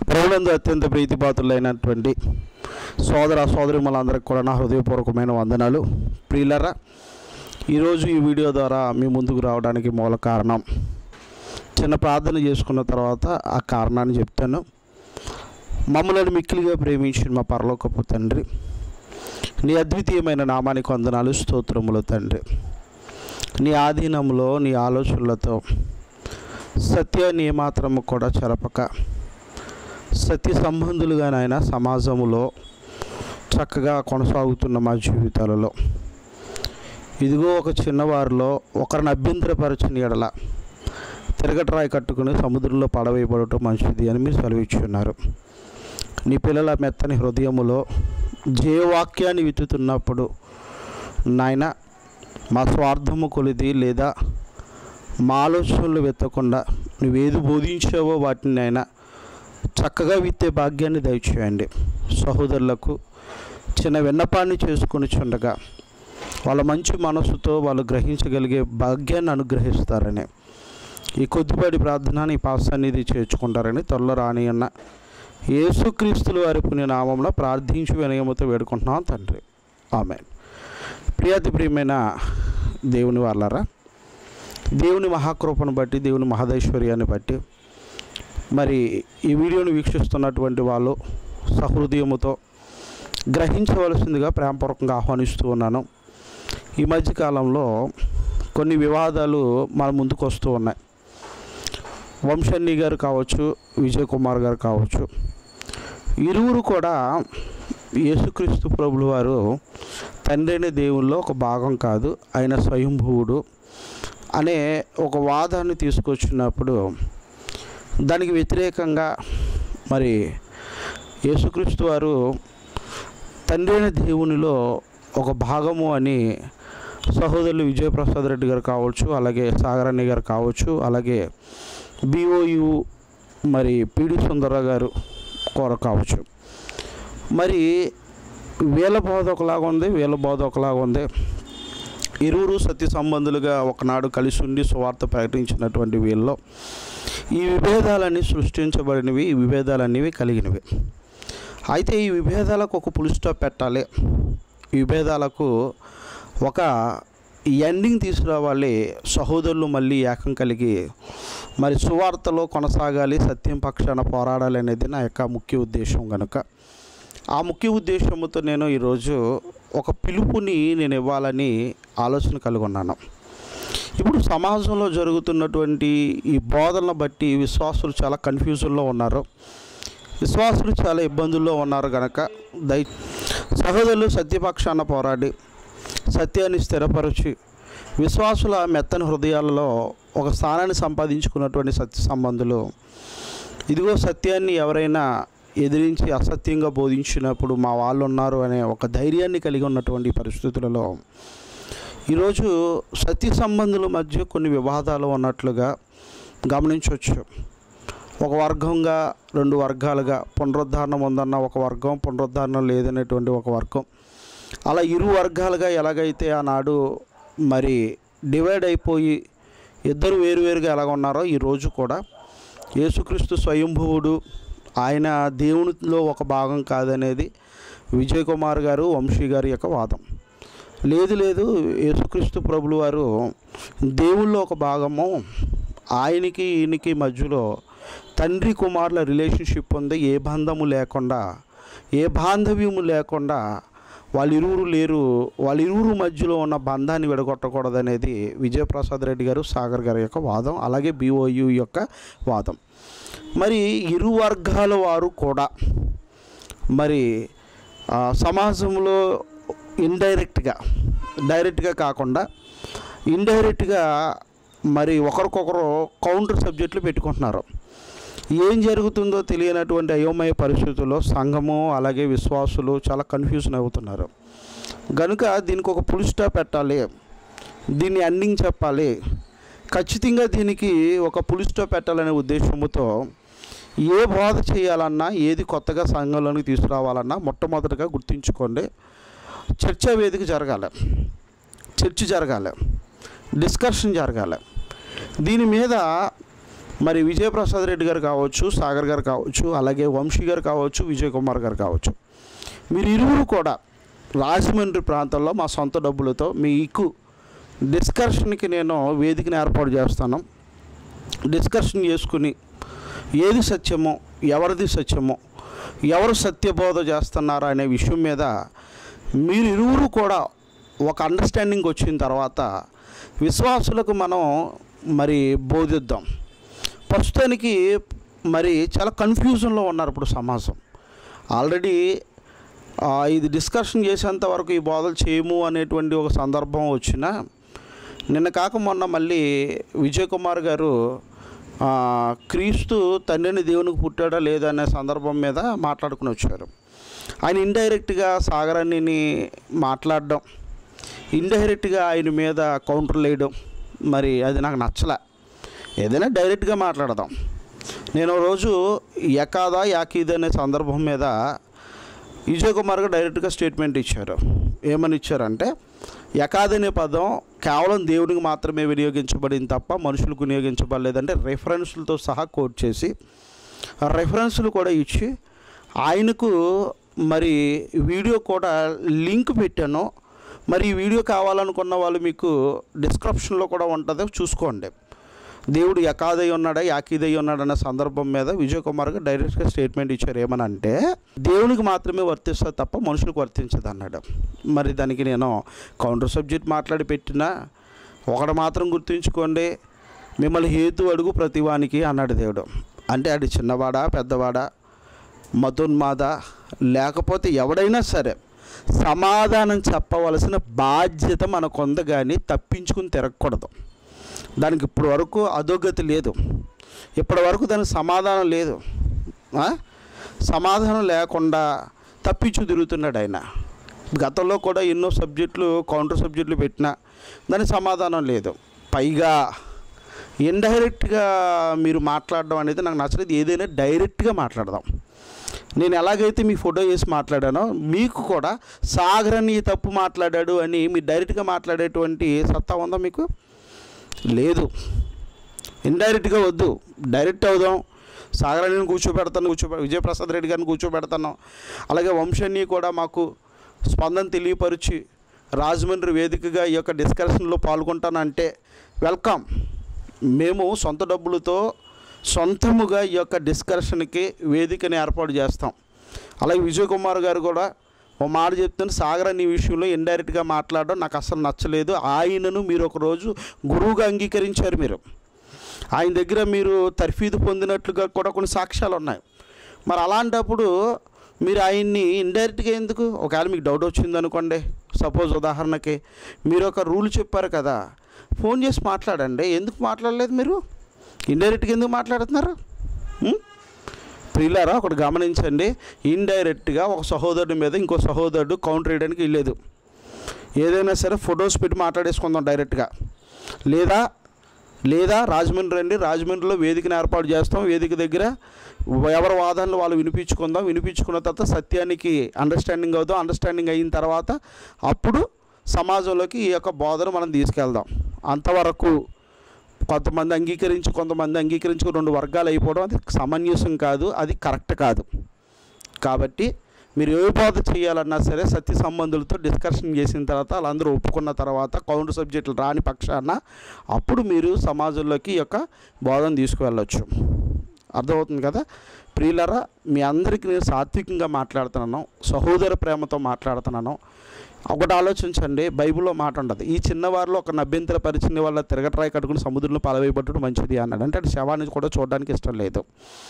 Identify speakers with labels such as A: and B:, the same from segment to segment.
A: ప్రభునందు అత్యంత ప్రీతిపాత్రులైనటువంటి సోదర సోదరిమలందరికీ కూడా నా హృదయపూర్వకమైన వందనాలు ప్రియులరా ఈరోజు ఈ వీడియో ద్వారా మీ ముందుకు రావడానికి మూల కారణం చిన్న ప్రార్థన చేసుకున్న తర్వాత ఆ కారణాన్ని చెప్తాను మమ్మల్ని మిక్కిలిగా ప్రేమించిన మా పరలోకపు తండ్రి నీ అద్వితీయమైన నామానికి వందనాలు స్తోత్రములు తండ్రి నీ ఆధీనంలో నీ ఆలోచనలతో సత్యాన్ని ఏమాత్రము కూడా చెరపక సత్య సంబంధులుగా నాయన సమాజములో చక్కగా కొనసాగుతున్న మా జీవితాలలో ఇదిగో ఒక చిన్నవారిలో ఒకరిని అభ్యంతరపరచిన ఎడల తిరగటరాయి కట్టుకుని సముద్రంలో పడవేయబడటం మంచిది అని మీరు సెలవిచ్చున్నారు నీ పిల్లల మెత్తని హృదయములో జయవాక్యాన్ని విత్తుతున్నప్పుడు నాయన మా స్వార్థము కొలిది లేదా మా ఆలోచనలు వెతకుండా నువ్వేది బోధించావో వాటిని అయినా చక్కగా విత్తే భాగ్యాన్ని దయచేయండి సహోదరులకు చిన్న విన్నపాన్ని చేసుకొని చుండగా వాళ్ళ మంచి మనసుతో వాళ్ళు గ్రహించగలిగే భాగ్యాన్ని అనుగ్రహిస్తారని ఈ కొద్దిపాటి ప్రార్థన నీ పాసాన్నిధి చేర్చుకుంటారని త్వరలో రాని అన్న యేసుక్రీస్తులు వారి పుణ్య నామంలో ప్రార్థించి వినయముతో వేడుకుంటున్నాం తండ్రి ఆమె ప్రియాతి ప్రియమైన దేవుని వాళ్ళరా దేవుని మహాకృపను బట్టి దేవుని మహదైశ్వర్యాన్ని బట్టి మరి ఈ వీడియోని వీక్షిస్తున్నటువంటి వాళ్ళు సహృదయముతో గ్రహించవలసిందిగా ప్రేమపూర్వకంగా ఆహ్వానిస్తూ ఉన్నాను ఈ మధ్యకాలంలో కొన్ని వివాదాలు మన ముందుకు వస్తూ ఉన్నాయి వంశన్నీ గారు కావచ్చు విజయ్ కుమార్ గారు కావచ్చు ఇరువురు కూడా యేసుక్రీస్తు ప్రభులు వారు తండ్రి అయిన దేవుల్లో ఒక భాగం కాదు ఆయన స్వయంభువుడు అనే ఒక వాదాన్ని తీసుకొచ్చినప్పుడు దానికి వ్యతిరేకంగా మరి యేసుక్రీస్తు వారు తండ్రి అయిన దేవునిలో ఒక భాగము అని సహోదరులు విజయప్రసాద్ రెడ్డి గారు కావచ్చు అలాగే సాగరణ్య గారు కావచ్చు అలాగే బిఓయు మరి పిడి సుందర గారు కోర కావచ్చు మరి వీళ్ళ బోధ ఒకలాగా ఉంది వీళ్ళ బోధ ఒకలాగా ఉంది ఇరువురు సత్య సంబంధులుగా ఒకనాడు కలిసి ఉండి సువార్త ప్రకటించినటువంటి వీళ్ళలో ఈ విభేదాలన్నీ సృష్టించబడినవి ఈ విభేదాలన్నీ కలిగినవి అయితే ఈ విభేదాలకు ఒక పులి స్టాప్ పెట్టాలి ఈ విభేదాలకు ఒక ఎండింగ్ తీసుకురావాలి సహోదరులు మళ్ళీ ఏకం కలిగి మరి సువార్తలో కొనసాగాలి సత్యం పక్షాన పోరాడాలి అనేది నా యొక్క ముఖ్య ఉద్దేశం కనుక ఆ ముఖ్య ఉద్దేశంతో నేను ఈరోజు ఒక పిలుపుని నేను ఇవ్వాలని ఆలోచన కలిగి ఉన్నాను ఇప్పుడు సమాజంలో జరుగుతున్నటువంటి ఈ బోధనను బట్టి విశ్వాసులు చాలా కన్ఫ్యూజన్లో ఉన్నారు విశ్వాసులు చాలా ఇబ్బందుల్లో ఉన్నారు కనుక దయ సహోదరులు సత్యపక్షాన పోరాడి సత్యాన్ని స్థిరపరిచి విశ్వాసుల మెత్తని హృదయాలలో ఒక స్థానాన్ని సంపాదించుకున్నటువంటి సత్య సంబంధులు ఇదిగో సత్యాన్ని ఎవరైనా ఎదిరించి అసత్యంగా బోధించినప్పుడు మా వాళ్ళు ఉన్నారు అనే ఒక ధైర్యాన్ని కలిగి ఉన్నటువంటి పరిస్థితులలో ఈరోజు సత్య సంబంధుల మధ్య కొన్ని వివాదాలు ఉన్నట్లుగా గమనించవచ్చు ఒక వర్గంగా రెండు వర్గాలుగా పునరుద్ధరణం ఉందన్న ఒక వర్గం పునరుద్ధరణం లేదనేటువంటి ఒక వర్గం అలా ఇరు వర్గాలుగా ఎలాగైతే ఆనాడు మరి డివైడ్ అయిపోయి ఇద్దరు వేరువేరుగా ఎలాగ ఉన్నారో ఈరోజు కూడా యేసుక్రీస్తు స్వయంభువుడు ఆయన దేవునిలో ఒక భాగం కాదనేది విజయ్ కుమార్ గారు వంశీ గారి యొక్క వాదం లేదు లేదు యేసుక్రీస్తు ప్రభులు వారు దేవుల్లో ఒక భాగము ఆయనకి ఈయనకి మధ్యలో తండ్రి కుమారుల రిలేషన్షిప్ ఉంది ఏ బంధము లేకుండా ఏ బాంధవ్యము లేకుండా వాళ్ళిరువురు లేరు వాళ్ళిరువురు మధ్యలో ఉన్న బంధాన్ని విడగొట్టకూడదనేది విజయప్రసాద్ రెడ్డి గారు సాగర్ గారి యొక్క వాదం అలాగే బిఓయు యొక్క వాదం మరి ఇరు వర్గాల వారు కూడా మరి ఆ, సమాజంలో ఇండైరెక్ట్గా డైరెక్ట్గా కాకుండా ఇండైరెక్ట్గా మరి ఒకరికొకరు కౌంటర్ సబ్జెక్టులు పెట్టుకుంటున్నారు ఏం జరుగుతుందో తెలియనటువంటి అయోమయ పరిస్థితుల్లో సంఘము అలాగే విశ్వాసులు చాలా కన్ఫ్యూజన్ అవుతున్నారు కనుక దీనికి ఒక పులి స్టాప్ పెట్టాలి దీన్ని ఎండింగ్ చెప్పాలి ఖచ్చితంగా దీనికి ఒక పులి స్టాప్ పెట్టాలనే ఉద్దేశంతో ఏ బోధ చేయాలన్నా ఏది కొత్తగా సంఘంలోనికి తీసుకురావాలన్నా మొట్టమొదటిగా గుర్తుంచుకోండి చర్చా వేదిక జరగాలి చర్చ జరగాలి డిస్కషన్ జరగాలి దీని మీద మరి విజయప్రసాద్ రెడ్డి గారు కావచ్చు సాగర్ గారు కావచ్చు అలాగే వంశీ గారు కావచ్చు విజయ్ కుమార్ గారు కావచ్చు మీరు ఇరువురు కూడా రాజమండ్రి ప్రాంతంలో మా సొంత డబ్బులతో మీకు డిస్కషన్కి నేను వేదికను ఏర్పాటు చేస్తాను డిస్కషన్ చేసుకుని ఏది సత్యమో ఎవరిది సత్యమో ఎవరు సత్యబోధ చేస్తున్నారా అనే విషయం మీద మీరు ఇరువురు కూడా ఒక అండర్స్టాండింగ్ వచ్చిన తర్వాత విశ్వాసులకు మనం మరి బోధిద్దాం ప్రస్తుతానికి మరి చాలా కన్ఫ్యూజన్లో ఉన్నారు ఇప్పుడు సమాజం ఆల్రెడీ ఆ, ఇది డిస్కషన్ చేసేంత వరకు ఈ బోధలు చేయము అనేటువంటి ఒక సందర్భం వచ్చినా నిన్న కాక మొన్న మళ్ళీ విజయ్ కుమార్ గారు ఆ, క్రీస్తు తండ్రిని దేవునికి పుట్టాడా లేదా అనే సందర్భం మీద మాట్లాడుకుని వచ్చారు ఆయన ఇండైరెక్ట్గా సాగరాన్ని మాట్లాడడం ఇండైరెక్ట్గా ఆయన మీద కౌంటర్లు వేయడం మరి అది నాకు నచ్చలే ఏదైనా డైరెక్ట్గా మాట్లాడదాం నేను ఓ రోజు యకాదా యాకీద్ అనే సందర్భం మీద విజయ్ కుమార్ గారు డైరెక్ట్గా స్టేట్మెంట్ ఇచ్చారు ఏమని ఇచ్చారంటే యకాద్ అనే పదం కేవలం దేవునికి మాత్రమే వినియోగించబడింది తప్ప మనుషులకు వినియోగించబడలేదంటే రెఫరెన్స్లతో సహా కోట్ చేసి ఆ రెఫరెన్స్లు కూడా ఇచ్చి ఆయనకు మరి వీడియో కూడా లింక్ పెట్టాను మరి ఈ వీడియో కావాలనుకున్న వాళ్ళు మీకు డిస్క్రిప్షన్లో కూడా ఉంటుంది చూసుకోండి దేవుడు యకాదై ఉన్నాడా యాకీదై ఉన్నాడా అన్న సందర్భం మీద విజయ్ కుమార్ గారు డైరెక్ట్గా స్టేట్మెంట్ ఇచ్చారు ఏమనంటే దేవునికి మాత్రమే వర్తిస్తుంది తప్ప మనుషులకు వర్తించదు అన్నాడు మరి దానికి నేను కౌంటర్ సబ్జెక్ట్ మాట్లాడి పెట్టినా ఒకటి మాత్రం గుర్తుంచుకోండి మిమ్మల్ని హేతు అడుగు ప్రతివానికి అన్నాడు దేవుడు అంటే అది చిన్నవాడా పెద్దవాడా మతోన్మాద లేకపోతే ఎవడైనా సరే సమాధానం చెప్పవలసిన బాధ్యత మనకుంది కానీ తప్పించుకుని తిరగకూడదు దానికి ఇప్పటి వరకు అధోగతి లేదు ఇప్పటి వరకు దానికి సమాధానం లేదు ఆ? సమాధానం లేకుండా తప్పించు తిరుగుతున్నాడు ఆయన గతంలో కూడా ఎన్నో సబ్జెక్టులు కౌంటర్ సబ్జెక్టులు పెట్టినా దానికి సమాధానం లేదు పైగా ఇండైరెక్ట్గా మీరు మాట్లాడడం అనేది నాకు నచ్చలేదు ఏదైనా డైరెక్ట్గా మాట్లాడదాం నేను ఎలాగైతే మీ ఫోటో వేసి మాట్లాడానో మీకు కూడా సాగర్ అని ఈ తప్పు మాట్లాడాడు అని మీరు డైరెక్ట్గా మాట్లాడేటువంటి సత్తా ఉందా మీకు లేదు ఇండైరెక్ట్గా వద్దు డైరెక్ట్ అవుదాం సాగరాన్ని కూర్చోబెడతాను కూర్చోబె విజయప్రసాద్ రెడ్డి గారిని కూర్చోబెడతాను అలాగే వంశాన్ని కూడా మాకు స్పందన తెలియపరిచి రాజమండ్రి వేదికగా ఈ యొక్క డిస్కషన్లో పాల్గొంటానంటే వెల్కమ్ మేము సొంత డబ్బులతో సొంతముగా ఈ యొక్క డిస్కషన్కి వేదికని ఏర్పాటు చేస్తాం అలాగే విజయ్ కుమార్ గారు కూడా ఓ మాట చెప్తాను సాగర్ అనే విషయంలో ఇండైరెక్ట్గా మాట్లాడడం నాకు అసలు నచ్చలేదు ఆయనను మీరు ఒకరోజు గురువుగా అంగీకరించారు మీరు ఆయన దగ్గర మీరు తర్ఫీదు పొందినట్లుగా కూడా కొన్ని సాక్ష్యాలు ఉన్నాయి మరి అలాంటప్పుడు మీరు ఆయన్ని ఇండైరెక్ట్గా ఎందుకు ఒకవేళ మీకు డౌట్ వచ్చింది అనుకోండి సపోజ్ ఉదాహరణకి మీరు ఒక రూల్ చెప్పారు కదా ఫోన్ చేసి మాట్లాడండి ఎందుకు మాట్లాడలేదు మీరు ఇండైరెక్ట్గా ఎందుకు మాట్లాడుతున్నారు ఉం? ప్రియులారా ఒకటి గమనించండి ఇండైరెక్ట్గా ఒక సహోదరుడి మీద ఇంకో సహోదరుడు కౌంటర్ వేయడానికి వెళ్ళలేదు ఏదైనా సరే ఫొటోస్ పెట్టి మాట్లాడేసుకుందాం డైరెక్ట్గా లేదా లేదా రాజమండ్రి రండి రాజమండ్రిలో వేదికను ఏర్పాటు చేస్తాం వేదిక దగ్గర ఎవరి వాదనలు వాళ్ళు వినిపించుకుందాం వినిపించుకున్న తర్వాత సత్యానికి అండర్స్టాండింగ్ అవుదాం అండర్స్టాండింగ్ అయిన తర్వాత అప్పుడు సమాజంలోకి ఈ యొక్క బోధన మనం తీసుకెళ్దాం అంతవరకు కొంతమంది అంగీకరించి కొంతమంది అంగీకరించి రెండు వర్గాలు అయిపోవడం అది సమంజసం కాదు అది కరెక్ట్ కాదు కాబట్టి మీరు ఏ బోధ చేయాలన్నా సరే సత్య సంబంధులతో డిస్కషన్ చేసిన తర్వాత వాళ్ళందరూ ఒప్పుకున్న తర్వాత కౌంటర్ సబ్జెక్టులు రాని పక్షాన అప్పుడు మీరు సమాజంలోకి ఈ యొక్క బోధన తీసుకువెళ్ళొచ్చు అర్థమవుతుంది కదా ప్రియులరా మీ అందరికీ నేను సాత్వికంగా మాట్లాడుతున్నాను సహోదర ప్రేమతో మాట్లాడుతున్నాను ఒకటి ఆలోచించండి బైబిల్లో మాట ఉండదు ఈ చిన్నవారిలో ఒక నభ్యంతర పరిచిన వల్ల తిరగట్రాయి కట్టుకుని సముద్రంలో పలవేయబట్టడం మంచిది అన్నాడు అంటే అటు శవాన్ని కూడా చూడడానికి ఇష్టం లేదు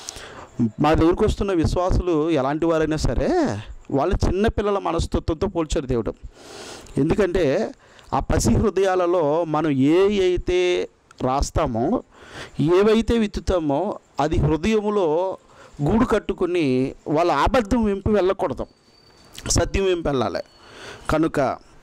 A: మా దగ్గరికి వస్తున్న విశ్వాసులు ఎలాంటి వారైనా సరే వాళ్ళు చిన్నపిల్లల మనస్తత్వంతో పోల్చారు దేవుడు ఎందుకంటే ఆ పసి హృదయాలలో మనం ఏ అయితే రాస్తామో ఏవైతే విత్తుతామో అది హృదయములో గూడు కట్టుకుని వాళ్ళ అబద్ధం వెంపి వెళ్ళకూడదు సత్యం వెంపి వెళ్ళాలి కనుక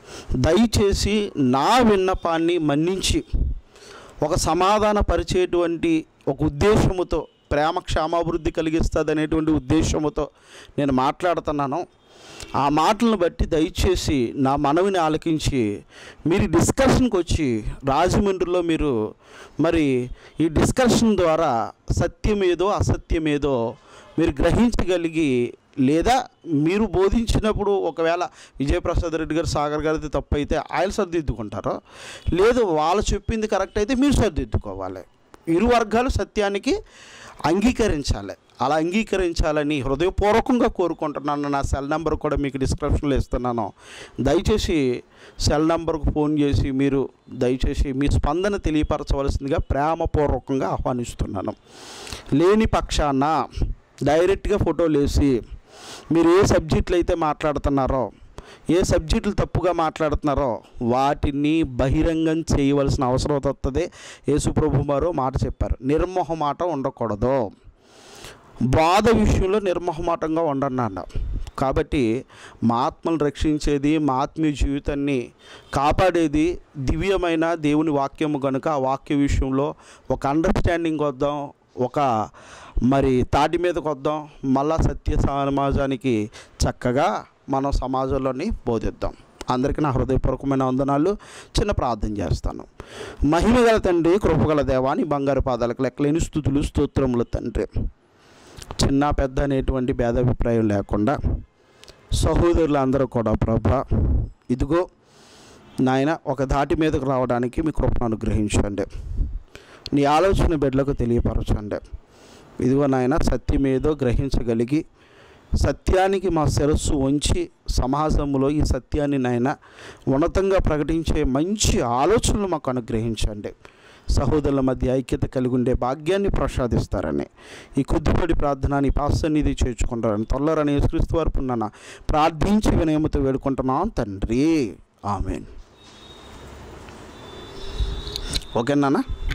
A: దయచేసి నా విన్నపాన్ని మన్నించి ఒక సమాధాన పరిచేటువంటి ఒక ఉద్దేశముతో ప్రేమ క్షేమాభివృద్ధి కలిగిస్తుంది అనేటువంటి ఉద్దేశముతో నేను మాట్లాడుతున్నాను ఆ మాటలను బట్టి దయచేసి నా మనవిని ఆలకించి మీరు డిస్కషన్కి వచ్చి రాజమండ్రిలో మీరు మరి ఈ డిస్కషన్ ద్వారా సత్యం ఏదో అసత్యం ఏదో మీరు గ్రహించగలిగి లేదా మీరు బోధించినప్పుడు ఒకవేళ విజయప్రసాద్ రెడ్డి గారు సాగర్ గారిది తప్పు అయితే ఆయన సర్దిద్దుకుంటారు లేదు వాళ్ళు చెప్పింది కరెక్ట్ అయితే మీరు సర్దిద్దుకోవాలి ఇరు వర్గాలు సత్యానికి అంగీకరించాలి అలా అంగీకరించాలని హృదయపూర్వకంగా కోరుకుంటున్నాను నా సెల్ నెంబర్ కూడా మీకు డిస్క్రిప్షన్లో ఇస్తున్నాను దయచేసి సెల్ నెంబర్కు ఫోన్ చేసి మీరు దయచేసి మీ స్పందన తెలియపరచవలసిందిగా ప్రేమపూర్వకంగా ఆహ్వానిస్తున్నాను లేని పక్షాన డైరెక్ట్గా ఫోటోలు వేసి మీరు ఏ సబ్జెక్టులు అయితే మాట్లాడుతున్నారో ఏ సబ్జెక్టులు తప్పుగా మాట్లాడుతున్నారో వాటిని బహిరంగం చేయవలసిన అవసరం వస్తుంది యేసుప్రభు వారు మాట చెప్పారు నిర్మోహమాట ఉండకూడదు బాధ విషయంలో నిర్మోహమాటంగా ఉండండి అన్న కాబట్టి మా ఆత్మను రక్షించేది మా ఆత్మీయ జీవితాన్ని కాపాడేది దివ్యమైన దేవుని వాక్యము కనుక ఆ వాక్య విషయంలో ఒక అండర్స్టాండింగ్ వద్దాం ఒక మరి తాటి మీదకి వద్దాం మళ్ళా సత్య సమాజానికి చక్కగా మనం సమాజంలోని బోధిద్దాం అందరికీ నా హృదయపూర్వకమైన వందనాలు చిన్న ప్రార్థన చేస్తాను మహిమగల తండ్రి కృపగల దేవాని బంగారు పాదాలకు లెక్కలేని స్థుతులు స్తోత్రములు తండ్రి చిన్న పెద్ద అనేటువంటి భేదాభిప్రాయం లేకుండా సహోదరులందరూ కూడా ప్రభా ఇదిగో నాయన ఒక దాటి మీదకు రావడానికి మీ కృపను అనుగ్రహించండి నీ ఆలోచన బిడ్డలకు తెలియపరచండి ఇదిగో నాయన సత్యమేదో గ్రహించగలిగి సత్యానికి మా శిరస్సు ఉంచి సమాజంలో ఈ సత్యాన్ని నాయన ఉన్నతంగా ప్రకటించే మంచి ఆలోచనలు మాకు అనుగ్రహించండి సహోదరుల మధ్య ఐక్యత కలిగి ఉండే భాగ్యాన్ని ప్రసాదిస్తారని ఈ కొద్దిపడి ప్రార్థన నీ పాసన్నిధి చేర్చుకుంటారని తొల్లరని యేసుక్రీస్తు వారు పున్నాన ప్రార్థించి వినయముతో వేడుకుంటున్నాం తండ్రి ఆమెన్ ఓకేనా